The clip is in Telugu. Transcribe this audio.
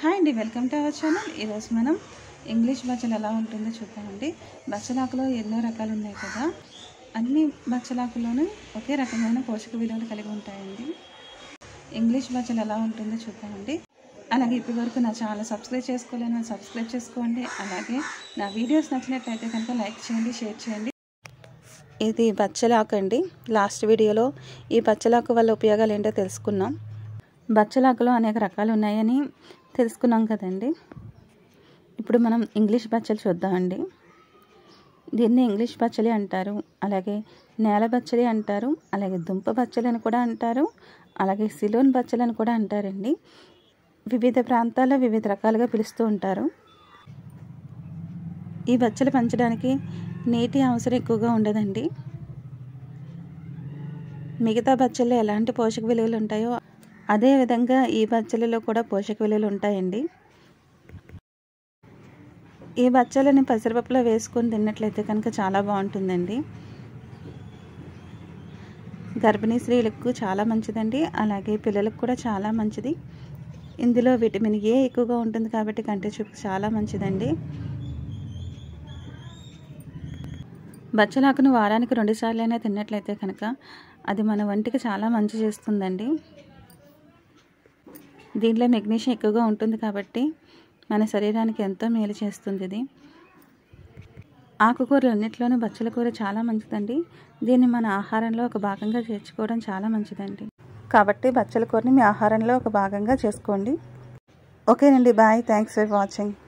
హాయ్ అండి వెల్కమ్ టు అవర్ ఛానల్ ఈరోజు మనం ఇంగ్లీష్ బచ్చలు ఎలా ఉంటుందో చూద్దామండి బచ్చలాకులో ఎన్నో రకాలు ఉన్నాయి కదా అన్ని బచ్చలాకులోనూ ఒకే రకమైన పోషక విలువలు కలిగి ఉంటాయండి ఇంగ్లీష్ బచ్చలు ఎలా ఉంటుందో చూద్దామండి అలాగే ఇప్పటి వరకు నా ఛానల్ సబ్స్క్రైబ్ చేసుకోలేని సబ్స్క్రైబ్ చేసుకోండి అలాగే నా వీడియోస్ నచ్చినట్లయితే కనుక లైక్ చేయండి షేర్ చేయండి ఇది బచ్చలాకు అండి లాస్ట్ వీడియోలో ఈ బచ్చలాకు వల్ల ఉపయోగాలు ఏంటో తెలుసుకున్నాం బచ్చలాకులో అనేక రకాలు ఉన్నాయని తెలుసుకున్నాం కదండి ఇప్పుడు మనం ఇంగ్లీష్ బచ్చలు చూద్దామండి దీన్ని ఇంగ్లీష్ బచ్చలి అంటారు అలాగే నేల బచ్చలి అంటారు అలాగే దుంప బచ్చలి అని కూడా అంటారు అలాగే సిలోన్ బచ్చలి అని కూడా అంటారండి వివిధ ప్రాంతాల్లో వివిధ రకాలుగా పిలుస్తూ ఉంటారు ఈ బచ్చలు పెంచడానికి నీటి అవసరం ఎక్కువగా ఉండదండి మిగతా బచ్చల్లో ఎలాంటి పోషక విలువలు ఉంటాయో అదే విధంగా ఈ బచ్చలలో కూడా పోషక విలువలు ఉంటాయండి ఈ బచ్చలని పెసరపప్పులో వేసుకొని తిన్నట్లయితే కనుక చాలా బాగుంటుందండి గర్భిణీ స్త్రీలకు చాలా మంచిదండి అలాగే పిల్లలకు కూడా చాలా మంచిది ఇందులో విటమిన్ ఏ ఎక్కువగా ఉంటుంది కాబట్టి కంటి చూపు చాలా మంచిదండి బచ్చలాకును వారానికి రెండుసార్లు అయినా తిన్నట్లయితే కనుక అది మన వంటికి చాలా మంచి చేస్తుందండి దీంట్లో మెగ్నీషియం ఎక్కువగా ఉంటుంది కాబట్టి మన శరీరానికి ఎంతో మేలు చేస్తుంది ఇది ఆకుకూరలు అన్నింటిలోనూ బచ్చల కూర చాలా మంచిదండి దీన్ని మన ఆహారంలో ఒక భాగంగా చేర్చుకోవడం చాలా మంచిదండి కాబట్టి బచ్చల కూరని మీ ఆహారంలో ఒక భాగంగా చేసుకోండి ఓకేనండి బాయ్ థ్యాంక్స్ ఫర్ వాచింగ్